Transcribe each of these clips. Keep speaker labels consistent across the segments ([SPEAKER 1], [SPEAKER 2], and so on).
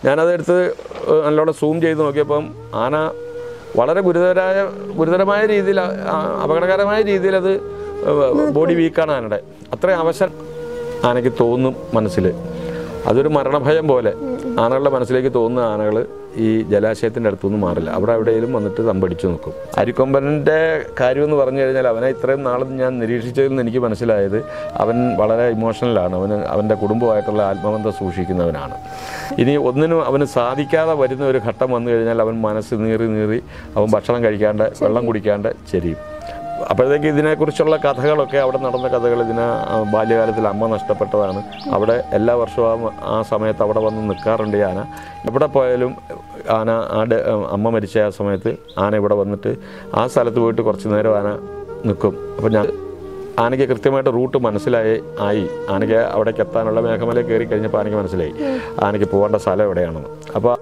[SPEAKER 1] ഞാനതെടുത്ത് ഏഹ്, നല്ലോണം സൂം ചെയ്ത് നോക്കിയപ്പം ആന വളരെ ഗുരുതരായ ഗുരുതരമായ രീതിയിൽ ആ- ആ- അപകടകരമായ രീതിയിൽ അത് ബോഡി വീക്കാണ് ആനയുടെ അത്രയും അവശൻ ആനയ്ക്ക് തോന്നും മനസ്സിൽ അതൊരു മരണഭയം പോലെ ആനകളുടെ മനസ്സിലേക്ക് തോന്നുന്ന ആനകൾ ഈ ജലാശയത്തിൻ്റെ അടുത്തൊന്നും മാറില്ല അവിടെ എവിടെയെങ്കിലും വന്നിട്ട് തമ്പടിച്ചു നിൽക്കും അരിക്കൊമ്പൻ്റെ കാര്യം എന്ന് പറഞ്ഞു കഴിഞ്ഞാൽ അവനെ ഇത്രയും നാളും ഞാൻ നിരീക്ഷിച്ചതിൽ നിന്ന് എനിക്ക് മനസ്സിലായത് അവൻ വളരെ ഇമോഷണലാണ് അവന് അവൻ്റെ കുടുംബമായിട്ടുള്ള ആത്മബന്ധം സൂക്ഷിക്കുന്നവനാണ് ഇനി ഒന്നിനും അവന് സാധിക്കാതെ വരുന്ന ഒരു ഘട്ടം വന്നു കഴിഞ്ഞാൽ അവൻ മനസ്സ് നീറി നീറി അവൻ ഭക്ഷണം കഴിക്കാണ്ട് വെള്ളം കുടിക്കാണ്ട് ചെരിയും അപ്പോഴത്തേക്ക് ഇതിനെക്കുറിച്ചുള്ള കഥകളൊക്കെ അവിടെ നടന്ന കഥകൾ ഇതിന് ആ, ബാല്യകാലത്തിൽ അമ്മ നഷ്ടപ്പെട്ടതാണ് അവിടെ എല്ലാ വർഷവും ആ- ആ സമയത്ത് അവിടെ വന്ന് നിൽക്കാറുണ്ട് ഈ ആന എവിടെ പോയാലും ആന ആടെ അമ്മ മരിച്ച ആ സമയത്ത് ആന ഇവിടെ വന്നിട്ട് ആ സ്ഥലത്ത് പോയിട്ട് കുറച്ച് നേരം ആന നിൽക്കും അപ്പോൾ ഞാൻ ആനയ്ക്ക് കൃത്യമായിട്ട് റൂട്ട് മനസ്സിലായി ആയി ആനയ്ക്ക് അവിടേക്ക് എത്താനുള്ള മേഘമല കയറി കഴിഞ്ഞപ്പോൾ ആനയ്ക്ക് മനസ്സിലായി ആനയ്ക്ക് പോകേണ്ട സ്ഥലം എവിടെയാണെന്ന് അപ്പോൾ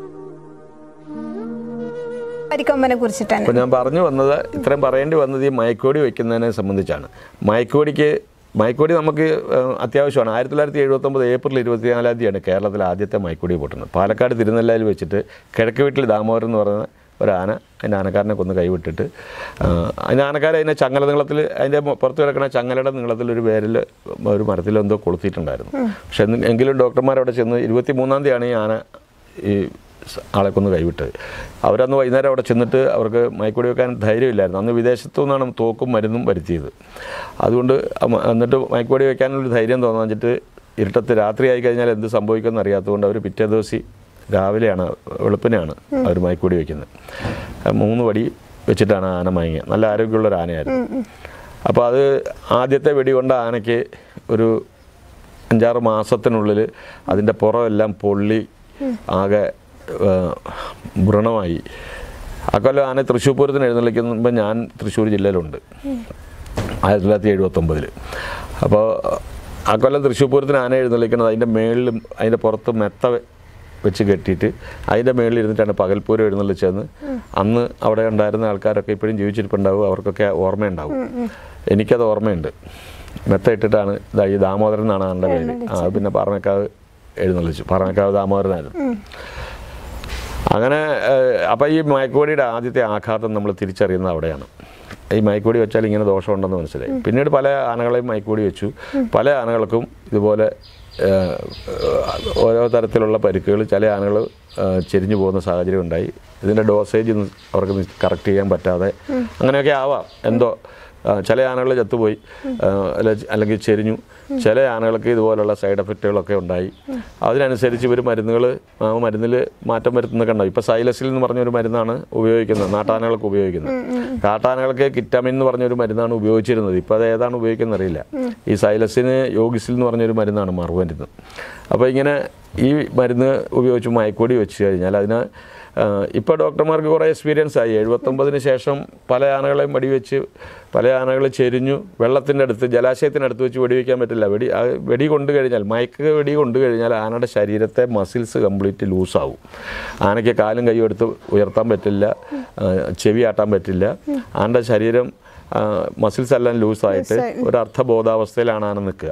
[SPEAKER 2] അരിക്കൊമ്പനെ കുറിച്ചിട്ട് തന്നെ
[SPEAKER 1] അപ്പോൾ ഞാൻ പറഞ്ഞു വന്നത് ഇത്രയും പറയേണ്ടി വന്നത് ഈ മയക്കോടി വയ്ക്കുന്നതിനെ സംബന്ധിച്ചാണ് മയക്കോടിക്ക് മയക്കോടി നമുക്ക് ഏഹ്, അത്യാവശ്യമാണ് ആയിരത്തി തൊള്ളായിരത്തി എഴുപത്തൊമ്പത് ഏപ്രിൽ ഇരുപത്തിനാലാം തീയതിയാണ് കേരളത്തിലെ ആദ്യത്തെ മയക്കോടി പൊട്ടുന്നത് പാലക്കാട് തിരുനെല്ലയിൽ വെച്ചിട്ട് കിഴക്ക് വീട്ടിൽ ദാമോദരൻ എന്ന് പറയുന്ന ഒരു ആന അതിൻ്റെ ആനക്കാരനെ കൊന്ന് കൈവിട്ടിട്ട് ആഹ്, അതിൻ്റെ ആനക്കാരെ അതിനെ ചങ്ങല നീളത്തിൽ അതിൻ്റെ മു- പുറത്ത് കിടക്കുന്ന ചങ്ങലയുടെ നീളത്തിൽ ഒരു പേരിൽ ഒരു മരത്തിൽ എന്തോ കൊളുത്തിയിട്ടുണ്ടായിരുന്നു പക്ഷെ എന്ന് എങ്കിലും ഡോക്ടർമാർ അവിടെ ചെന്ന് ഇരുപത്തി മൂന്നാം തീയതിയാണ് ഈ ആന ഈ സ- ആളെ കൊന്ന് കൈവിട്ടത് അവരന്ന് വൈകുന്നേരം അവിടെ ചെന്നിട്ട് അവർക്ക് മയക്കുടി വെക്കാൻ ധൈര്യമില്ലായിരുന്നു അന്ന് വിദേശത്തു നിന്നാണ് തോക്കും മരുന്നും വരുത്തിയത് അതുകൊണ്ട് അമ- എന്നിട്ട് മയക്കുടി വെക്കാനൊരു ധൈര്യം തോന്നാൻ വെച്ചിട്ട് ഇരുട്ടത്ത് രാത്രിയായി കഴിഞ്ഞാൽ എന്ത് സംഭവിക്കുമെന്ന് അറിയാത്തതുകൊണ്ട് അവർ പിറ്റേ ദിവസം രാവിലെയാണ് വെളുപ്പിനെയാണ് അവർ മയക്കുടി വെക്കുന്നത് ആ മൂന്ന് വടി വെച്ചിട്ടാണ് ആന മയങ്ങിയത് നല്ല ആരോഗ്യമുള്ള ഒരു ആനയായിരുന്നു അപ്പോൾ അത് ആദ്യത്തെ വെടി കൊണ്ട് ആനയ്ക്ക് ഒരു അഞ്ചാറ് മാസത്തിനുള്ളിൽ അതിൻ്റെ പുറമെല്ലാം പൊള്ളി ആകെ ആ, വ്രണമായി ആ കൊല്ലം ആന തൃശ്ശൂർ പൂരത്തിന് എഴുന്നള്ളിക്കുമ്പോൾ ഞാൻ തൃശ്ശൂർ ജില്ലയിലുണ്ട് ആയിരത്തി തൊള്ളായിരത്തി എഴുപത്തൊമ്പതിൽ അപ്പോൾ ആ കൊല്ലം തൃശ്ശൂർ പൂരത്തിന് ആന എഴുന്നള്ളിക്കുന്നത് അതിൻ്റെ മേളിലും അതിൻ്റെ പുറത്ത് മെത്ത വെ- വെച്ച് കെട്ടിയിട്ട് അതിൻ്റെ മേളിൽ ഇരുന്നിട്ടാണ് പകൽപ്പൂരം എഴുന്നള്ളിച്ചതെന്ന് അന്ന് അവിടെ ഉണ്ടായിരുന്ന ആൾക്കാരൊക്കെ ഇപ്പോഴും ജീവിച്ചിരിപ്പുണ്ടാവും അവർക്കൊക്കെ ഓർമ്മയുണ്ടാവും എനിക്കത് ഓർമ്മയുണ്ട് മെത്ത ഇട്ടിട്ടാണ് ഇതാ ഈ ദാമോദരൻ എന്നാണ് ആളുടെ പേര് ആ അത് പിന്നെ പാറമേക്കാവ് എഴുന്നള്ളിച്ചു പാറമേക്കാവ് ദാമോദരനായിരുന്നു അങ്ങനെ അപ്പോൾ ഈ മയക്കുവടിയുടെ ആദ്യത്തെ ആഘാതം നമ്മൾ തിരിച്ചറിയുന്നത് അവിടെയാണ് ഈ മയക്കുവടി വെച്ചാൽ ഇങ്ങനെ ദോഷമുണ്ടെന്ന് മനസ്സിലായി പിന്നീട് പല ആനകളെയും മയക്കുവടി വെച്ചു പല ആനകൾക്കും ഇതുപോലെ ഏഹ്, ഓരോ തരത്തിലുള്ള പരിക്കുകൾ ചില ആനകൾ ചെരിഞ്ഞു പോകുന്ന സാഹചര്യം ഉണ്ടായി ഇതിൻ്റെ ഡോസേജ് അവർക്ക് കറക്റ്റ് ചെയ്യാൻ പറ്റാതെ അങ്ങനെയൊക്കെ ആവാം എന്തോ ആ, ചില ആനകൾ ചത്തുപോയി ആ, അല്ല അല്ലെങ്കിൽ ചെരിഞ്ഞു ചില ആനകൾക്ക് ഇതുപോലുള്ള സൈഡ് എഫക്റ്റുകളൊക്കെ ഉണ്ടായി അതിനനുസരിച്ച് ഇവർ മരുന്നുകൾ ആ മരുന്നിൽ മാറ്റം വരുത്തുന്നൊക്കെ ഉണ്ടാവും ഇപ്പോൾ സൈലസിൽ എന്ന് പറഞ്ഞൊരു മരുന്നാണ് ഉപയോഗിക്കുന്നത് നാട്ടാനകൾക്ക് ഉപയോഗിക്കുന്നത് കാട്ടാനകൾക്ക് കിറ്റാമിൻ എന്ന് പറഞ്ഞൊരു മരുന്നാണ് ഉപയോഗിച്ചിരുന്നത് ഇപ്പോൾ അത് ഏതാണ് ഉപയോഗിക്കുന്നത് അറിയില്ല ഈ സൈലസിന് യോഗിസിൽ എന്ന് പറഞ്ഞൊരു മരുന്നാണ് മറുമരുന്ന് അപ്പോൾ ഇങ്ങനെ ഈ മരുന്ന് ഉപയോഗിച്ച് മയക്കുവടി വെച്ച് കഴിഞ്ഞാൽ അതിന് ഇപ്പോൾ ഡോക്ടർമാർക്ക് കുറേ എക്സ്പീരിയൻസ് ആയി എഴുപത്തൊമ്പതിന് ശേഷം പല ആനകളെയും വെടിവെച്ച് പല ആനകൾ ചെരിഞ്ഞു വെള്ളത്തിൻ്റെ അടുത്ത് ജലാശയത്തിനടുത്ത് വെച്ച് വെടിവെക്കാൻ പറ്റില്ല വെടി ആ വെടി കൊണ്ടു കഴിഞ്ഞാൽ മയക്ക് വെടി കൊണ്ടു കഴിഞ്ഞാൽ ആനയുടെ ശരീരത്തെ മസിൽസ് കംപ്ലീറ്റ് ലൂസാവും ആനയ്ക്ക് കാലും കൈയും എടുത്ത് ഉയർത്താൻ പറ്റില്ല ആ, ചെവി ആട്ടാൻ പറ്റില്ല ആനയുടെ ശരീരം മസിൽസ് എല്ലാം ലൂസായിട്ട് ഒരു അർത്ഥബോധാവസ്ഥയിലാണ് ആന നിൽക്കുക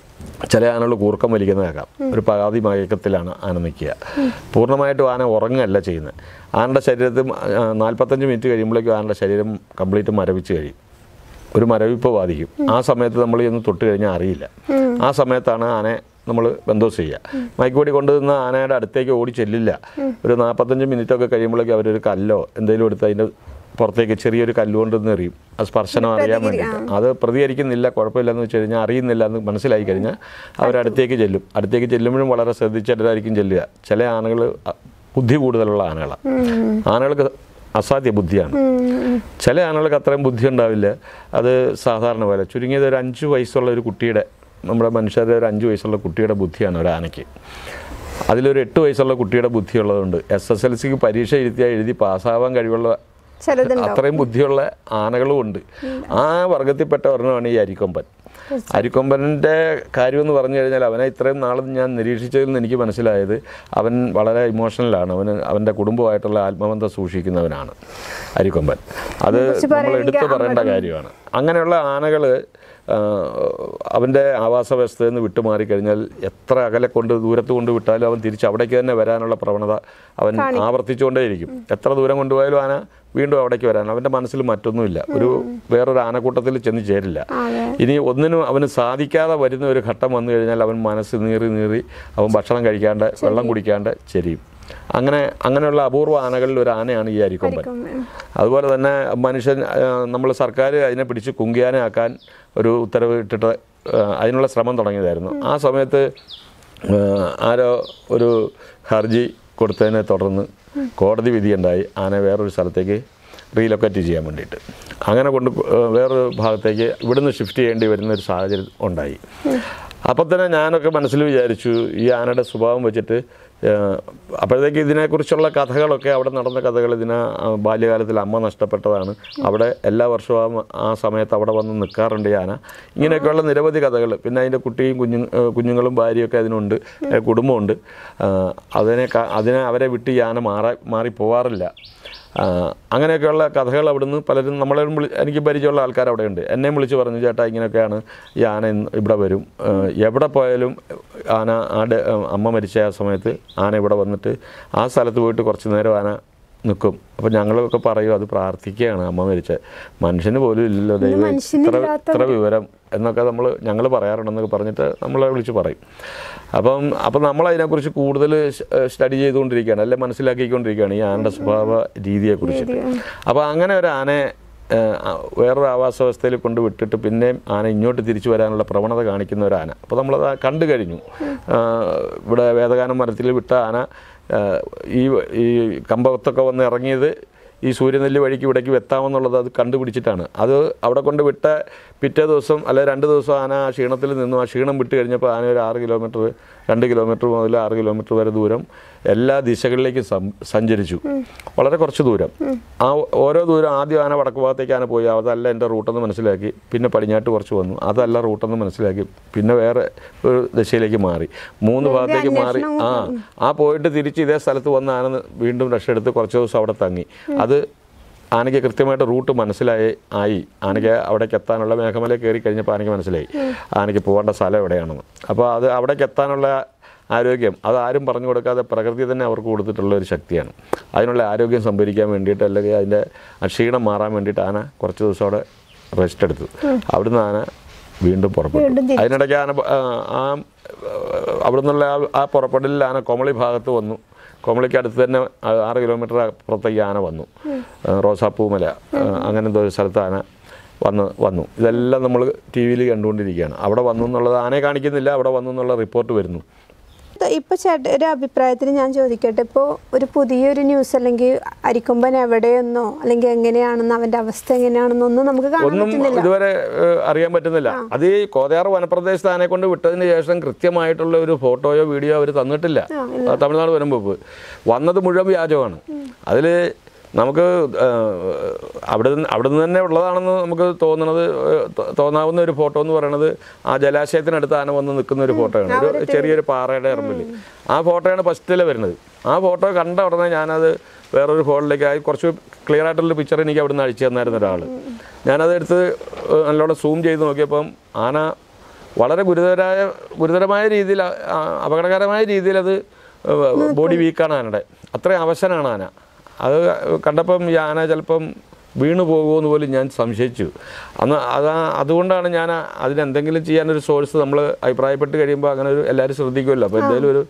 [SPEAKER 1] ചില ആനകൾ കൂർക്കം വലിക്കുന്നതാകാം ഒരു പകാതി മയക്കത്തിലാണ് ആന നിൽക്കുക പൂർണ്ണമായിട്ടും ആന ഉറങ്ങല്ല ചെയ്യുന്നത് ആനയുടെ ശരീരത്തിൽ നാൽപ്പത്തഞ്ച് മിനിറ്റ് കഴിയുമ്പോഴേക്കും ആനയുടെ ശരീരം കംപ്ലീറ്റ് മരവിച്ച് കഴിയും ഒരു മരവിപ്പ് ബാധിക്കും ആ സമയത്ത് നമ്മൾ ചെന്ന് തൊട്ട് കഴിഞ്ഞാൽ അറിയില്ല ആ സമയത്താണ് ആനയെ നമ്മൾ ബന്ധോസ് ചെയ്യുക മയക്കുപൊടി കൊണ്ടുവന്ന ആനയുടെ അടുത്തേക്ക് ഓടി ചെല്ലില്ല ഒരു നാൽപ്പത്തഞ്ച് മിനിറ്റ് ഒക്കെ കഴിയുമ്പോഴേക്കും അവരൊരു കല്ലോ എന്തെങ്കിലും എടുത്ത് അതിൻ്റെ പുറത്തേക്ക് ചെറിയൊരു കല്ലുകൊണ്ട് നിന്ന് എറിയും ആ സ്പർശനം അറിയാൻ വേണ്ടിയിട്ട് അത് പ്രതികരിക്കുന്നില്ല കുഴപ്പമില്ലെന്ന് വെച്ച് കഴിഞ്ഞാൽ അറിയുന്നില്ല എന്ന് മനസ്സിലായി കഴിഞ്ഞാൽ അവരടുത്തേക്ക് ചെല്ലും അടുത്തേക്ക് ചെല്ലുമ്പോഴും വളരെ ശ്രദ്ധിച്ചിട്ടായിരിക്കും ചെല്ലുക ചില ആനകൾ ബുദ്ധി കൂടുതലുള്ള ആനകളാണ് ആനകൾക്ക് അസാധ്യ ബുദ്ധിയാണ് ചില ആനകൾക്ക് അത്രയും ബുദ്ധി ഉണ്ടാവില്ല അത് സാധാരണ പോലെ ചുരുങ്ങിയത് ഒരു അഞ്ച് വയസ്സുള്ള ഒരു കുട്ടിയുടെ നമ്മുടെ മനുഷ്യരുടെ ഒരു അഞ്ച് വയസ്സുള്ള കുട്ടിയുടെ ബുദ്ധിയാണ് ഒരു ആനയ്ക്ക് അതിലൊരു എട്ട് വയസ്സുള്ള കുട്ടിയുടെ ബുദ്ധിയുള്ളതുകൊണ്ട് എസ് എസ് എൽ സിക്ക് പരീക്ഷ എഴുതിയാൽ എഴുതി പാസ്സാവാൻ കഴിവുള്ള
[SPEAKER 2] ചിലതുണ്ടാവും
[SPEAKER 1] അത്രയും ബുദ്ധിയുള്ള ആനകളും ഉണ്ട് ആ വർഗത്തിൽപ്പെട്ട ഒരെണ്ണമാണ് ഈ അരിക്കൊമ്പൻ അരിക്കൊമ്പൻ്റെ കാര്യമെന്ന് പറഞ്ഞു കഴിഞ്ഞാൽ അവനെ ഇത്രയും നാളും ഞാൻ നിരീക്ഷിച്ചതിൽ നിന്ന് എനിക്ക് മനസ്സിലായത് അവൻ വളരെ ഇമോഷണലാണ് അവന് അവൻ്റെ കുടുംബമായിട്ടുള്ള ആത്മബന്ധം സൂക്ഷിക്കുന്നവനാണ് അരിക്കൊമ്പൻ അത്
[SPEAKER 2] ഇതിനെക്കുറിച്ച്
[SPEAKER 1] നമ്മൾ എടുത്തു
[SPEAKER 2] പറയുകയാണെങ്കിൽ
[SPEAKER 1] പറയേണ്ട കാര്യമാണ് അങ്ങനെയുള്ള ആനകൾ അവൻ്റെ ആവാസ വ്യവസ്ഥയിൽ നിന്ന് വിട്ടുമാറി കഴിഞ്ഞാൽ എത്ര അകലെ കൊണ്ട് ദൂരത്ത് കൊണ്ട് വിട്ടാലും അവൻ തിരിച്ച് അവിടേക്ക് തന്നെ വരാനുള്ള പ്രവണത അവൻ ആവർത്തിച്ചുകൊണ്ടേയിരിക്കും എത്ര ദൂരം കൊണ്ടുപോയാലും ആന വീണ്ടും അവിടേക്ക് വരാൻ അവൻ്റെ മനസ്സിൽ മറ്റൊന്നുമില്ല ഒരു വേറൊരു ആനക്കൂട്ടത്തിൽ ചെന്ന് ചേരില്ല ഇനി ഒന്നിനും അവന് സാധിക്കാതെ വരുന്ന ഒരു ഘട്ടം വന്നു കഴിഞ്ഞാൽ അവൻ മനസ്സ് നീറി നീറി അവൻ ഭക്ഷണം കഴിക്കാണ്ട് വെള്ളം കുടിക്കാണ്ട് ചെരിയും അങ്ങനെ അങ്ങനെയുള്ള അപൂർവ ആനകളിൽ ഒരു ആനയാണ് ഈ അരിക്കൊമ്പൻ അതുപോലെ തന്നെ മനുഷ്യൻ നമ്മൾ സർക്കാർ അതിനെ പിടിച്ച് കുങ്കിയാനാക്കാൻ ഒരു ഉത്തരവ് ഇട്ടിട്ട് ആ, അതിനുള്ള ശ്രമം തുടങ്ങിയതായിരുന്നു ആ സമയത്ത് ആ, ആരോ ഒരു ഹർജി കൊടുത്തതിനെ തുടർന്ന് കോടതി വിധിയുണ്ടായി ആന വേറൊരു സ്ഥലത്തേക്ക് റീലൊക്കേറ്റ് ചെയ്യാൻ വേണ്ടിയിട്ട് അങ്ങനെ കൊണ്ട് ആ, വേറൊരു ഭാഗത്തേക്ക് ഇവിടുന്ന് ഷിഫ്റ്റ് ചെയ്യേണ്ടി വരുന്ന ഒരു സാഹചര്യം ഉണ്ടായി അപ്പം തന്നെ ഞാനൊക്കെ മനസ്സിൽ വിചാരിച്ചു ഈ ആനയുടെ സ്വഭാവം വെച്ചിട്ട് ഏഹ്, അപ്പോഴത്തേക്ക് ഇതിനെക്കുറിച്ചുള്ള കഥകളൊക്കെ അവിടെ നടന്ന കഥകൾ ഇതിനെ ആ, ബാല്യകാലത്തിൽ അമ്മ നഷ്ടപ്പെട്ടതാണ് അവിടെ എല്ലാ വർഷവും ആ മ- ആ സമയത്ത് അവിടെ വന്ന് നിൽക്കാറുണ്ട് ഈ ആന ഇങ്ങനെയൊക്കെയുള്ള നിരവധി കഥകൾ പിന്നെ അതിൻ്റെ കുട്ടിയും കുഞ്ഞു ഏഹ്, കുഞ്ഞുങ്ങളും ഭാര്യയൊക്കെ അതിനുണ്ട് ഏഹ്, കുടുംബമുണ്ട് ആഹ്, അതിനെ ക- അതിനെ അവരെ വിട്ട് ഈ ആന മാറാ മാറി പോവാറില്ല ആ, അങ്ങനെയൊക്കെയുള്ള കഥകൾ അവിടുന്ന് പലരും നമ്മളെ വിളി എനിക്ക് പരിചയമുള്ള ആൾക്കാർ അവിടെ ഉണ്ട് എന്നെയും വിളിച്ച് പറഞ്ഞു ചേട്ടാ ഇങ്ങനെയൊക്കെയാണ് ഈ ആന ഇന്ന് ഇവിടെ വരും ആ, എവിടെ പോയാലും ആന ആടെ അമ്മ മരിച്ച ആ സമയത്ത് ആന ഇവിടെ വന്നിട്ട് ആ സ്ഥലത്ത് പോയിട്ട് കുറച്ച് നേരം ആന നിൽക്കും അപ്പം ഞങ്ങളൊക്കെ പറയും അത് പ്രാർത്ഥിക്കുകയാണ് അമ്മ മരിച്ച മനുഷ്യന് പോലും ഇല്ലല്ലോ ദൈവം ഇത്ര ഇത്ര വിവരം എന്നൊക്കെ നമ്മൾ ഞങ്ങൾ പറയാറുണ്ടെന്നൊക്കെ പറഞ്ഞിട്ട് നമ്മളെ വിളിച്ച് പറയും അപ്പം അപ്പം നമ്മൾ അതിനെക്കുറിച്ച് കൂടുതൽ സ്റ്റഡി ചെയ്തുകൊണ്ടിരിക്കുകയാണ് അല്ലെ മനസ്സിലാക്കിക്കൊണ്ടിരിക്കുകയാണ് ഈ ആനയുടെ സ്വഭാവ രീതിയെക്കുറിച്ചിട്ട് അപ്പോൾ അങ്ങനെ ഒരു ആനയെ ഏഹ്, ആ, വേറൊരു ആവാസ വ്യവസ്ഥയിൽ കൊണ്ട് വിട്ടിട്ട് പിന്നെയും ആന ഇങ്ങോട്ട് തിരിച്ചു വരാനുള്ള പ്രവണത കാണിക്കുന്ന ഒരു ആന അപ്പോൾ നമ്മളത് കണ്ടു കഴിഞ്ഞു ആഹ്, ഇവിടെ വേദഗാനം മരത്തിൽ വിട്ട ആന ആഹ്, ഈ ഈ കമ്പത്തൊക്കെ വന്ന് ഇറങ്ങിയത് ഈ സൂര്യനെല്ലി വഴിക്ക് ഇവിടേക്ക് എത്താമെന്നുള്ളത് അത് കണ്ടുപിടിച്ചിട്ടാണ് അത് അവിടെ കൊണ്ട് വിട്ട പിറ്റേ ദിവസം അല്ലെ രണ്ട് ദിവസം ആന ആ ക്ഷീണത്തിൽ നിന്നും ആ ക്ഷീണം വിട്ട് കഴിഞ്ഞപ്പോൾ ആന ഒരു ആറ് കിലോമീറ്റർ രണ്ട് കിലോമീറ്റർ മുതൽ ആറ് കിലോമീറ്റർ വരെ ദൂരം എല്ലാ ദിശകളിലേക്കും സം- സഞ്ചരിച്ചു വളരെ കുറച്ച് ദൂരം ആ ഓരോ ദൂരം ആദ്യം ആന വടക്ക് ഭാഗത്തേക്ക് ആന പോയി അതല്ല എൻ്റെ റൂട്ടെന്ന് മനസ്സിലാക്കി പിന്നെ പടിഞ്ഞാട്ട് കുറച്ച് വന്നു അതല്ല റൂട്ടെന്ന് മനസ്സിലാക്കി പിന്നെ വേറെ ഒരു ദിശയിലേക്ക് മാറി മൂന്ന് ഭാഗത്തേക്ക് മാറി ആ ആ പോയിട്ട് തിരിച്ച് ഇതേ സ്ഥലത്ത് വന്ന് ആന വീണ്ടും രക്ഷയെടുത്ത് കുറച്ച് ദിവസം അവിടെ തങ്ങി അത് ആനയ്ക്ക് കൃത്യമായിട്ട് റൂട്ട് മനസ്സിലായി ആയി ആനയ്ക്ക് അവിടേക്ക് എത്താനുള്ള മേഘമല കയറി കഴിഞ്ഞപ്പോൾ ആനയ്ക്ക് മനസ്സിലായി ആനയ്ക്ക് പോകേണ്ട സ്ഥലം എവിടെയാണെന്ന് അപ്പോൾ അത് അവിടേക്ക് എത്താനുള്ള ആരോഗ്യം അത് ആരും പറഞ്ഞു കൊടുക്കാതെ പ്രകൃതി തന്നെ അവർക്ക് കൊടുത്തിട്ടുള്ള ഒരു ശക്തിയാണ് അതിനുള്ള ആരോഗ്യം സംഭരിക്കാൻ വേണ്ടിയിട്ട് അല്ലെങ്കിൽ അതിൻ്റെ ആ ക്ഷീണം മാറാൻ വേണ്ടിയിട്ട് ആന കുറച്ച് ദിവസം അവിടെ റെസ്റ്റ് എടുത്തു അവിടുന്ന് ആന വീണ്ടും പുറപ്പെട്ടു അതിനിടയ്ക്ക് ആന പ- ആ, ആ അവിടെ നിന്നുള്ള ആ ആ പുറപ്പെടലിൽ ആന കൊമളി ഭാഗത്ത് വന്നു കൊമളിക്ക് അടുത്ത് തന്നെ ആ- ആറ് കിലോമീറ്റർ അപ്പുറത്തേക്ക് ആന വന്നു ആ, റോസാപ്പൂമല ആ, അങ്ങനെ എന്തോ ഒരു സ്ഥലത്ത് ആന വന്ന് വന്നു ഇതെല്ലാം നമ്മൾ ടി വിയിൽ കണ്ടുകൊണ്ടിരിക്കുകയാണ് അവിടെ വന്നു എന്നുള്ളത് ആനയെ കാണിക്കുന്നില്ല അവിടെ വന്നു എന്നുള്ള റിപ്പോർട്ട് വരുന്നു
[SPEAKER 2] ഇപ്പൊ ചേട്ട ഒരു അഭിപ്രായത്തിൽ ഞാൻ ചോദിക്കട്ടെ ഇപ്പോൾ ഒരു പുതിയൊരു ന്യൂസ് അല്ലെങ്കിൽ അരിക്കൊമ്പൻ എവിടെയെന്നോ അല്ലെങ്കിൽ എങ്ങനെയാണെന്ന് അവന്റെ അവസ്ഥ എങ്ങനെയാണെന്നോ ഒന്നും നമുക്ക് കാണാൻ
[SPEAKER 1] ഒന്നും
[SPEAKER 2] പറ്റുന്നില്ല
[SPEAKER 1] ഇതുവരെ ഏഹ്, അറിയാൻ പറ്റുന്നില്ല അത് ഈ കോതയാറ് വനപ്രദേശത്ത് ആനെ കൊണ്ട് വിട്ടതിന് ശേഷം കൃത്യമായിട്ടുള്ള ഒരു ഫോട്ടോയോ വീഡിയോ അവർ തന്നിട്ടില്ല ആ, തമിഴ്നാട് വരും മുമ്പ് വന്നത് മുഴുവൻ വ്യാജമാണ് അതിൽ നമുക്ക് ഏഹ്, അവിടെ നിന്ന് അവിടെ നിന്ന് തന്നെ ഉള്ളതാണെന്ന് നമുക്ക് തോന്നണത് ഏഹ്, തോ- തോന്നാവുന്ന ഒരു ഫോട്ടോ എന്ന് പറയുന്നത് ആ ജലാശയത്തിനടുത്ത് ആന വന്ന് നിൽക്കുന്ന ഒരു ഫോട്ടോയാണ് ഒരു ചെറിയൊരു പാറയുടെ ഇറമ്പിൽ ആ ഫോട്ടോയാണ് ഫസ്റ്റിലെ വരുന്നത് ആ ഫോട്ടോ കണ്ട ഉടനെ ഞാനത് വേറൊരു ഫോണിലേക്ക് ആയി കുറച്ച് ക്ലിയർ ആയിട്ടുള്ള പിക്ചർ എനിക്ക് അവിടെ നിന്ന് അയച്ചു തന്നായിരുന്നു ഒരാൾ ഞാനത് എടുത്ത് ഏഹ്, നല്ലോണം സൂം ചെയ്ത് നോക്കിയപ്പം ആന വളരെ ഗുരുതരമായ ഗുരുതരമായ രീതിയിൽ ആ- ആ, അപകടകരമായ രീതിയിൽ അത് ബോഡി വീക്കാണ് ആനയുടെ അത്രയും അവശനാണ് ആന അത് കണ്ടപ്പം ഈ ആന ചിലപ്പം വീണു പോകുമെന്ന് പോലും ഞാൻ സംശയിച്ചു അന്ന് അതാ അതുകൊണ്ടാണ് ഞാൻ അതിനെന്തെങ്കിലും ചെയ്യാനൊരു സോഴ്സ് നമ്മൾ അഭിപ്രായപ്പെട്ട് കഴിയുമ്പോൾ അങ്ങനെ ഒരു എല്ലാവരും ശ്രദ്ധിക്കുമല്ലോ അപ്പോൾ എന്തെങ്കിലും ഒരു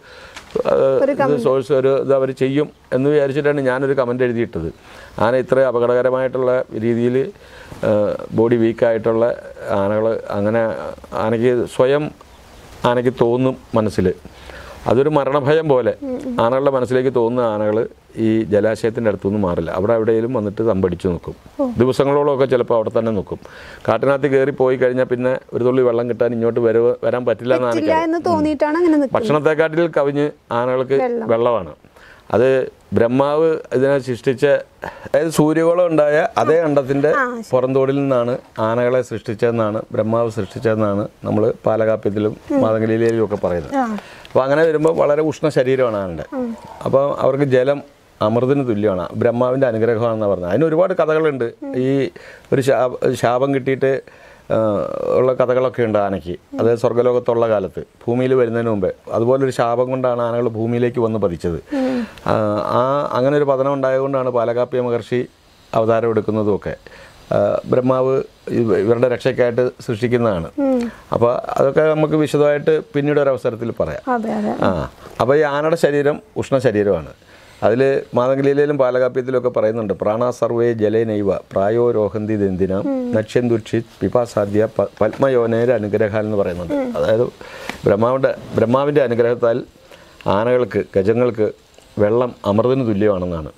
[SPEAKER 1] സോഴ്സ് ഒരു ഇത് അവർ ചെയ്യും എന്ന് വിചാരിച്ചിട്ടാണ് ഞാനൊരു കമൻ്റ് എഴുതിയിട്ടത് ആന ഇത്ര അപകടകരമായിട്ടുള്ള രീതിയിൽ ബോഡി വീക്കായിട്ടുള്ള ആനകൾ അങ്ങനെ ആനയ്ക്ക് സ്വയം ആനയ്ക്ക് തോന്നും മനസ്സിൽ അതൊരു മരണഭയം പോലെ ആനകളുടെ മനസ്സിലേക്ക് തോന്നുന്ന ആനകൾ ഈ ജലാശയത്തിൻ്റെ അടുത്തുനിന്ന് മാറില്ല അവിടെ എവിടെയെങ്കിലും വന്നിട്ട് തമ്പടിച്ച് നിൽക്കും ദിവസങ്ങളോളമൊക്കെ ചിലപ്പോൾ അവിടെ തന്നെ നിൽക്കും കാട്ടിനകത്ത് കയറി പോയി കഴിഞ്ഞാൽ പിന്നെ ഒരു തുള്ളി വെള്ളം കിട്ടാൻ ഇങ്ങോട്ട് വരവ് വരാൻ പറ്റില്ല എന്ന്
[SPEAKER 2] ഇല്ല
[SPEAKER 1] ആനയ്ക്ക്
[SPEAKER 2] എന്ന് തോന്നിയിട്ടാണ് അങ്ങനെ നിൽക്കുന്നത്
[SPEAKER 1] ഭക്ഷണത്തെക്കാട്ടിൽ കവിഞ്ഞ് ആനകൾക്ക് വെള്ളമാണ് അത് ബ്രഹ്മാവ് ഇതിനെ സൃഷ്ടിച്ച അതായത് സൂര്യകോളം ഉണ്ടായ അതേ അണ്ടത്തിൻ്റെ പുറന്തോടിൽ നിന്നാണ് ആനകളെ സൃഷ്ടിച്ചതെന്നാണ് ബ്രഹ്മാവ് സൃഷ്ടിച്ചതെന്നാണ് നമ്മൾ പാലകാപ്യത്തിലും മാതങ്കലീലയിലും ഒക്കെ പറയുന്നത് അപ്പോൾ അങ്ങനെ വരുമ്പോൾ വളരെ ഉഷ്ണ ശരീരമാണ് ആനയുടെ അപ്പോൾ അവർക്ക് ജലം അമൃതിന് തുല്യമാണ് ബ്രഹ്മാവിൻ്റെ അനുഗ്രഹമാണെന്നാണ് പറഞ്ഞത് അതിന് ഒരുപാട് കഥകളുണ്ട് ഈ ഒരു ശാപ ശാപം കിട്ടിയിട്ട് ആ, ഉള്ള കഥകളൊക്കെ ഉണ്ട് ആനയ്ക്ക് അത് സ്വർഗ്ഗലോകത്തുള്ള കാലത്ത് ഭൂമിയിൽ വരുന്നതിന് മുമ്പേ അതുപോലൊരു ശാപം കൊണ്ടാണ് ആനകൾ ഭൂമിയിലേക്ക് വന്ന് പതിച്ചത് ആ, ആ അങ്ങനെ ഒരു പതനം ഉണ്ടായതുകൊണ്ടാണ് പാലകാപ്യ മഹർഷി അവതാരം എടുക്കുന്നതും ഒക്കെ ആ, ബ്രഹ്മാവ് ഇവ- ഇവരുടെ രക്ഷയ്ക്കായിട്ട് സൃഷ്ടിക്കുന്നതാണ് അപ്പോൾ അതൊക്കെ നമുക്ക് വിശദമായിട്ട് പിന്നീട് ഒരു അവസരത്തിൽ പറയാം
[SPEAKER 2] അതെ അതെ
[SPEAKER 1] ആ അപ്പോൾ ഈ ആനയുടെ ശരീരം ഉഷ്ണ ശരീരമാണ് അതിൽ മാതംഗലീലയിലും പാലകാപ്യത്തിലും ഒക്കെ പറയുന്നുണ്ട് പ്രാണ സർവേ ജലേനൈവ പ്രായോ രോഹന്തി ദന്തിനാം നക്ഷ്യന്തുക്ഷിത് പിപാസാദ്യ പ- പത്മയോനേര അനുഗ്രഹ എന്ന് പറയുന്നുണ്ട് അതായത് ബ്രഹ്മാവിൻ്റെ ബ്രഹ്മാവിൻ്റെ അനുഗ്രഹത്താൽ ആനകൾക്ക് ഗജങ്ങൾക്ക് വെള്ളം അമൃതിന് തുല്യമാണെന്നാണ്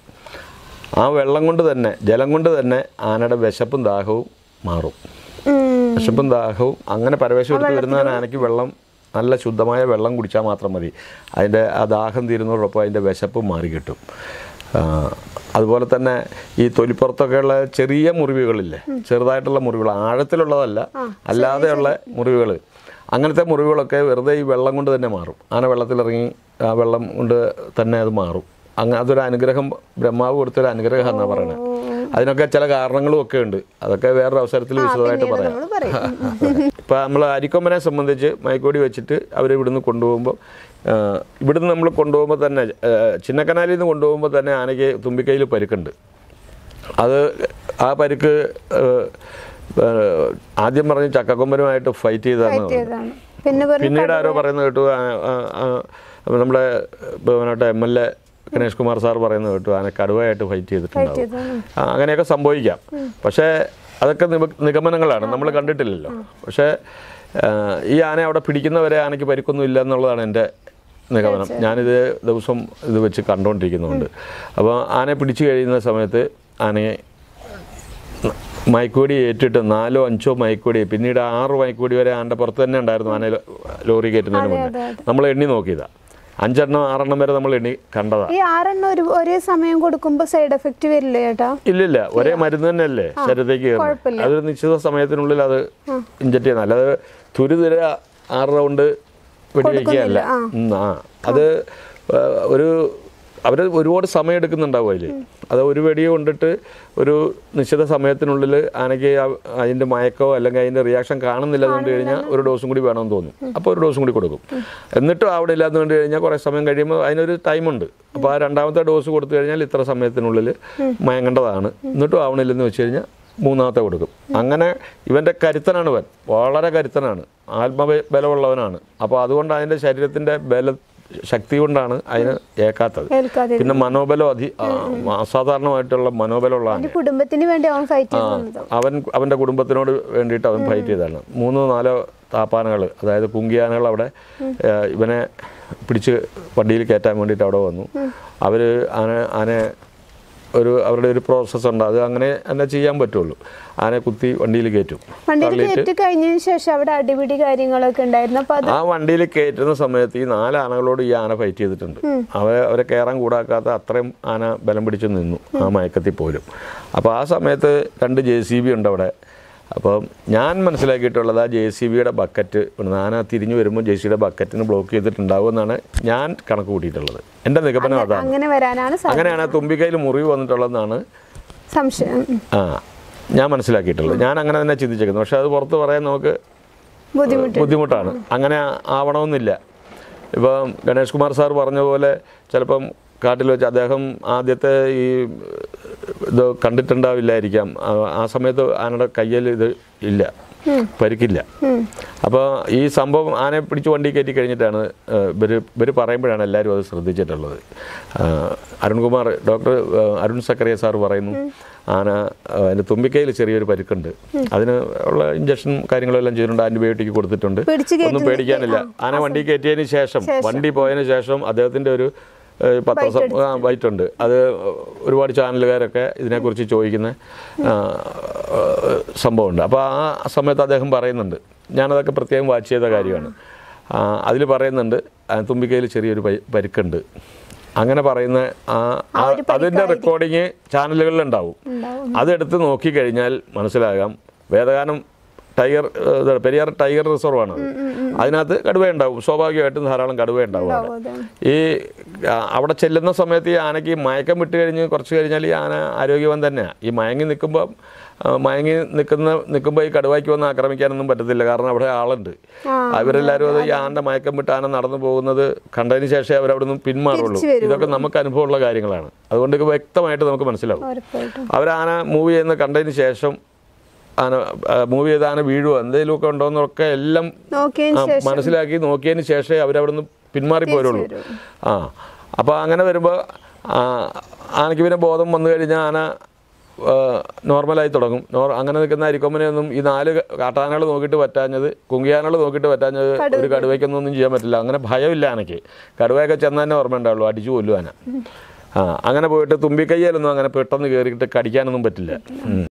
[SPEAKER 1] ആ വെള്ളം കൊണ്ട് തന്നെ ജലം കൊണ്ട് തന്നെ ആനയുടെ വിശപ്പും ദാഹവും മാറും
[SPEAKER 2] ഉം.
[SPEAKER 1] വിശപ്പും ദാഹവും അങ്ങനെ പരവേശം എടുത്ത് വരുന്ന ആനയ്ക്ക് വെള്ളം നല്ല ശുദ്ധമായ വെള്ളം കുടിച്ചാൽ മാത്രം മതി അതിൻ്റെ ആ ദാഹം തീരുന്നതോടൊപ്പം അതിൻ്റെ വിശപ്പും മാറി കിട്ടും ആ, അതുപോലെ തന്നെ ഈ തൊലിപ്പുറത്തൊക്കെയുള്ള ചെറിയ മുറിവുകളില്ലേ ചെറുതായിട്ടുള്ള മുറിവുകൾ ആഴത്തിലുള്ളതല്ല അല്ലാതെയുള്ള മുറിവുകൾ അങ്ങനത്തെ മുറിവുകളൊക്കെ വെറുതെ ഈ വെള്ളം കൊണ്ട് തന്നെ മാറും ആന വെള്ളത്തിലിറങ്ങി ആ വെള്ളം കൊണ്ട് തന്നെ അത് മാറും അങ്ങ് അതൊരു അനുഗ്രഹം ബ്രഹ്മാവ് കൊടുത്തൊരു അനുഗ്രഹം എന്നാണ് പറയുന്നത് അതിനൊക്കെ ചില കാരണങ്ങളും ഒക്കെ ഉണ്ട് അതൊക്കെ വേറൊരു അവസരത്തിൽ വിശദമായിട്ട് പറയാം
[SPEAKER 2] നമ്മൾ പറയും
[SPEAKER 1] ഇപ്പം നമ്മൾ അരിക്കൊമ്പനെ സംബന്ധിച്ച് മയക്കോടി വെച്ചിട്ട് അവർ ഇവിടുന്ന് കൊണ്ടുപോകുമ്പോൾ ആ, ഇവിടുന്ന് നമ്മൾ കൊണ്ടുപോകുമ്പോൾ തന്നെ ആ, ചിന്നക്കനാലിൽ നിന്ന് കൊണ്ടുപോകുമ്പോൾ തന്നെ ആനയ്ക്ക് തുമ്പിക്കൈയിൽ പരുക്കുണ്ട് അത് ആ പരുക്ക് ആ, ആ, ആദ്യം പറഞ്ഞ് ചക്കക്കൊമ്പനുമായിട്ട് ഫൈറ്റ് ചെയ്തതാണ്
[SPEAKER 2] ചെയ്തതാണ് പിന്നെ വെറും
[SPEAKER 1] പിന്നീട് ആരോ പറയുന്നത് കേട്ടു ആ, ആ, ആ, നമ്മുടെ ബഹുമാനപ്പെട്ട M L A Ganesh Kumar sir പറയുന്നത് കേട്ടു ആന കടുവയായിട്ട് ഫൈറ്റ് ചെയ്തിട്ടുണ്ടാവും
[SPEAKER 2] ചെയ്തതാണ്.
[SPEAKER 1] ആ, അങ്ങനെയൊക്കെ സംഭവിക്കാം പക്ഷേ അതൊക്കെ നിമ- നിഗമനങ്ങളാണ് നമ്മൾ കണ്ടിട്ടില്ലല്ലോ പക്ഷേ ആ, ഈ ആന അവിടെ പിടിക്കുന്നവരെ ആനയ്ക്ക് പരിക്കൊന്നും ഇല്ല എന്നുള്ളതാണ് എൻ്റെ നിഗമനം ഞാനിത് ദിവസം ഇത് വെച്ച് കണ്ടുകൊണ്ടിരിക്കുന്നുണ്ട് അപ്പോൾ ആനയെ പിടിച്ചു കഴിയുന്ന സമയത്ത് ആനയെ മയക്കുവടി ഏറ്റിട്ട് നാലോ അഞ്ചോ മയക്കുവടി പിന്നീട് ആറ് മയക്കുവടി വരെ ആൻ്റെ പുറത്ത് തന്നെ ഉണ്ടായിരുന്നു ആന ലോറി കയറ്റുന്നതിന് മുന്നേ നമ്മൾ എണ്ണി നോക്കിയതാ അഞ്ചെണ്ണം ആറെണ്ണം വരെ നമ്മൾ എണ്ണി കണ്ടതാ
[SPEAKER 2] ഈ ആറെണ്ണം ഒരു ഒരേ സമയം കൊടുക്കുമ്പോൾ സൈഡ് എഫക്റ്റ് വരില്ലേ ചേട്ടാ
[SPEAKER 1] ഇല്ലില്ല ഒരേ മരുന്ന് തന്നെയല്ലേ ശരീരത്തേക്ക് കയറുന്നത്
[SPEAKER 2] കുഴപ്പമില്ല.
[SPEAKER 1] അതൊരു നിശ്ചിത സമയത്തിനുള്ളിൽ അത് ഇഞ്ചക്ട് ചെയ്യുന്ന അല്ലാതെ തുരുതിര ആറ് റൗണ്ട് വെടിവെക്കുകയല്ല ഉം, ആ അത് ആ, ഒരു അവർ ഒരുപാട് സമയം എടുക്കുന്നുണ്ടാവും അതിൽ അത് ഒരു വെടി കൊണ്ടിട്ട് ഒരു നിശ്ചിത സമയത്തിനുള്ളിൽ ആനയ്ക്ക് ആ- അതിൻ്റെ മയക്കോ അല്ലെങ്കിൽ അതിൻ്റെ റിയാക്ഷൻ കാണുന്നില്ല എന്ന് കണ്ടു കഴിഞ്ഞാൽ ഒരു ഡോസും കൂടി വേണമെന്ന് തോന്നും അപ്പോൾ ഒരു ഡോസും കൂടി കൊടുക്കും എന്നിട്ടും അവിടെ ഇല്ലാന്ന് കണ്ടു കഴിഞ്ഞാൽ കുറേ സമയം കഴിയുമ്പോൾ അതിനൊരു ടൈമുണ്ട് അപ്പോൾ ആ രണ്ടാമത്തെ ഡോസ് കൊടുത്തു കഴിഞ്ഞാൽ ഇത്ര സമയത്തിനുള്ളിൽ മയങ്ങേണ്ടതാണ് എന്നിട്ടും ആവണില്ലെന്ന് വെച്ച് കഴിഞ്ഞാൽ മൂന്നാമത്തെ കൊടുക്കും അങ്ങനെ ഇവൻ്റെ കരുത്തനാണ് ഇവൻ വളരെ കരുത്തനാണ് ആത്മബലമുള്ളവനാണ് അപ്പോൾ അതുകൊണ്ട് അതിൻ്റെ ശരീരത്തിൻ്റെ ബല ശക്തി കൊണ്ടാണ് അതിന് ഏക്കാത്തത്
[SPEAKER 2] ഏൽക്കാതെ
[SPEAKER 1] പിന്നെ മനോബലം അധി ആ, അസാധാരണമായിട്ടുള്ള മനോബലമുള്ള ആന
[SPEAKER 2] എന്റെ കുടുംബത്തിന് വേണ്ടി അവൻ ഫൈറ്റ് ചെയ്യുന്നത്
[SPEAKER 1] അവൻ അവൻ്റെ കുടുംബത്തിനോട് വേണ്ടിയിട്ട് അവൻ ഫൈറ്റ് ചെയ്തതാണ് മൂന്നോ നാലോ താപ്പാനകൾ അതായത് കുങ്കിയാനകൾ അവിടെ ഏഹ്, ഇവനെ പിടിച്ച് വണ്ടിയിൽ കയറ്റാൻ വേണ്ടിയിട്ട് അവിടെ വന്നു അവർ ആന ആനെ ഒരു അവരുടെ ഒരു പ്രോസസ്സ് ഉണ്ട് അത് അങ്ങനെ തന്നെ ചെയ്യാൻ പറ്റുള്ളൂ ആനെ കുത്തി വണ്ടിയിൽ കയറ്റും
[SPEAKER 2] വണ്ടിയിൽ കയറ്റി കഴിഞ്ഞതിന് ശേഷം അവിടെ അടിപിടി കാര്യങ്ങളൊക്കെ ഉണ്ടായിരുന്നു അപ്പൊ അത്
[SPEAKER 1] ആ വണ്ടിയിൽ കയറ്റുന്ന സമയത്ത് ഈ നാല് ആനകളോട് ഈ ആന ഫൈറ്റ് ചെയ്തിട്ടുണ്ട് അവരെ അവരെ കയറാൻ കൂടാക്കാത്ത അത്രയും ആന ബലം പിടിച്ച് നിന്നു ആ മയക്കത്തിൽ പോലും അപ്പോൾ ആ സമയത്ത് രണ്ട് ജെ സി ബി ഉണ്ട് അവിടെ അപ്പം ഞാൻ മനസ്സിലാക്കിയിട്ടുള്ളത് ആ ജെ സി ബിയുടെ ബക്കറ്റ് ആന തിരിഞ്ഞു വരുമ്പോൾ ജെ സിയുടെ ബക്കറ്റിന് ബ്ലോക്ക് ചെയ്തിട്ടുണ്ടാവും എന്നാണ് ഞാൻ കണക്ക് കൂട്ടിയിട്ടുള്ളത് എൻ്റെ നിഗമനം അതാണ്
[SPEAKER 2] അങ്ങനെ വരാനാണ് സാ-
[SPEAKER 1] അങ്ങനെയാണ് ആ തുമ്പിക്കൈയിൽ മുറിവ് വന്നിട്ടുള്ളതെന്നാണ്
[SPEAKER 2] സംശയം ഉം.
[SPEAKER 1] ആ ഞാൻ മനസ്സിലാക്കിയിട്ടുള്ളത് ഞാൻ അങ്ങനെ തന്നെ ചിന്തിച്ചേക്കുന്നത് പക്ഷേ അത് പുറത്ത് പറയാൻ നമുക്ക്
[SPEAKER 2] ബുദ്ധിമുട്ട്
[SPEAKER 1] ബുദ്ധിമുട്ടാണ് അങ്ങനെ ആവണമെന്നില്ല ഇപ്പം ഗണേഷ് കുമാർ സാർ പറഞ്ഞ പോലെ ചിലപ്പം കാട്ടിൽ വെച്ച് അദ്ദേഹം ആദ്യത്തെ ഈ ഇത് കണ്ടിട്ടുണ്ടാവില്ലായിരിക്കാം ആ- ആ സമയത്ത് ആനയുടെ കയ്യിൽ ഇത് ഇല്ല പരിക്കില്ല അപ്പോൾ ഈ സംഭവം ആനയെ പിടിച്ച് വണ്ടി കയറ്റി കഴിഞ്ഞിട്ടാണ് ഇവർ ഇവർ പറയുമ്പോഴാണ് എല്ലാവരും അത് ശ്രദ്ധിച്ചിട്ടുള്ളത് ആ, അരുൺകുമാർ ഡോക്ടർ ആ, അരുൺ സക്കറിയ സാർ പറയുന്നു ആന ആ, അതിൻ്റെ തുമ്പിക്കൈയിൽ ചെറിയൊരു പരിക്കുണ്ട് അതിന് ഉള്ള ഇഞ്ചക്ഷൻ കാര്യങ്ങളെല്ലാം ചെയ്തിട്ടുണ്ട് ആൻറ്റിബയോട്ടിക് കൊടുത്തിട്ടുണ്ട്
[SPEAKER 2] പിടിച്ച്
[SPEAKER 1] ഒന്നും പേടിക്കാനില്ല ആന വണ്ടി കയറ്റിയതിന് ശേഷം വണ്ടി പോയതിന് ശേഷം അദ്ദേഹത്തിൻ്റെ ഒരു ഏഹ്, പത്ര ആ വൈറ്റുണ്ട് അത് ഒരുപാട് ചാനലുകാരൊക്കെ ഇതിനെക്കുറിച്ച് ചോദിക്കുന്ന ആ, സംഭവമുണ്ട് അപ്പോൾ ആ സമയത്ത് അദ്ദേഹം പറയുന്നുണ്ട് ഞാനതൊക്കെ പ്രത്യേകം വാച്ച് ചെയ്ത കാര്യമാണ് അതിൽ പറയുന്നുണ്ട് ആ, തുമ്പിക്കൈയിൽ ചെറിയൊരു പരി- പരിക്കുണ്ട് അങ്ങനെ പറയുന്ന ആ ആ- അതിൻ്റെ റെക്കോർഡിങ് ചാനലുകളിലുണ്ടാവും അതെടുത്ത് നോക്കിക്കഴിഞ്ഞാൽ മനസ്സിലാകാം വേദഗാനം ടൈഗർ ഏഹ്, ഇതാണ് പെരിയാർ ടൈഗർ റിസർവാണ് അതിനകത്ത് കടുവ ഉണ്ടാവും സ്വാഭാവികമായിട്ടും ധാരാളം കടുവ ഉണ്ടാവും അവിടെ.
[SPEAKER 2] അതാണ്.
[SPEAKER 1] ഈ ആ, അവിടെ ചെല്ലുന്ന സമയത്ത് ഈ ആനയ്ക്ക് ഈ മയക്കം വിട്ട് കഴിഞ്ഞ് കുറച്ച് കഴിഞ്ഞാൽ ഈ ആന ആരോഗ്യവാൻ തന്നെയാണ് ഈ മയങ്ങി നിൽക്കുമ്പോൾ മയങ്ങി നിൽക്കുന്ന നിൽക്കുമ്പോൾ ഈ കടുവായ്ക്ക് വന്ന് ആക്രമിക്കാനൊന്നും പറ്റത്തില്ല കാരണം അവിടെ ആളുണ്ട് അവരെല്ലാവരും അത് ഈ ആനയുടെ മയക്കം വിട്ട് ആന നടന്നു പോകുന്നത് കണ്ടതിന് ശേഷമേ അവരവിടെ നിന്ന് പിന്മാറുള്ളൂ
[SPEAKER 2] തിരിച്ച് വരുള്ളൂ.
[SPEAKER 1] ഇതൊക്കെ നമുക്ക് അനുഭവമുള്ള കാര്യങ്ങളാണ് അതുകൊണ്ട് ഇത് വ്യക്തമായിട്ട് നമുക്ക് മനസ്സിലാവും
[SPEAKER 2] ഉറപ്പായിട്ടും
[SPEAKER 1] അവർ ആന മൂവ് ചെയ്യുന്ന കണ്ടതിന് ശേഷം ആന മൂവ് ചെയ്ത് ആന വീഴുവോ എന്തെങ്കിലുമൊക്കെ ഉണ്ടോയെന്നൊക്കെ എല്ലാം
[SPEAKER 2] നോക്കിയതിന്
[SPEAKER 1] ആ,
[SPEAKER 2] ശേഷം
[SPEAKER 1] മനസ്സിലാക്കി നോക്കിയതിന് ശേഷമേ അവരവിടെ നിന്ന് പിന്മാറി പോരുള്ളൂ
[SPEAKER 2] വരും.
[SPEAKER 1] ആ അപ്പോൾ അങ്ങനെ വരുമ്പോൾ ആനയ്ക്ക് പിന്നെ ബോധം വന്നു കഴിഞ്ഞാൽ ആന ആ, നോർമലായി തുടങ്ങും നോർ അങ്ങനെ നിൽക്കുന്ന അരിക്കൊമ്പനെയൊന്നും ഈ നാല് കാട്ടാനകൾ നോക്കിയിട്ട് പറ്റാഞ്ഞത് കുങ്കിയാനകൾ നോക്കിയിട്ട് പറ്റാഞ്ഞത് ഒരു കടുവയ്ക്കൊന്നും ഒന്നും ചെയ്യാൻ പറ്റില്ല അങ്ങനെ ഭയമില്ല ആനയ്ക്ക് കടുവയൊക്കെ ചെന്ന് തന്നെ ഓർമ്മ ഉണ്ടാവുള്ളൂ അടിച്ചു കൊല്ലും ആന ആ അങ്ങനെ പോയിട്ട് തുമ്പിക്കയ്യാലൊന്നും അങ്ങനെ പെട്ടെന്ന് കയറിയിട്ട് കടിക്കാനൊന്നും പറ്റില്ല ഉം.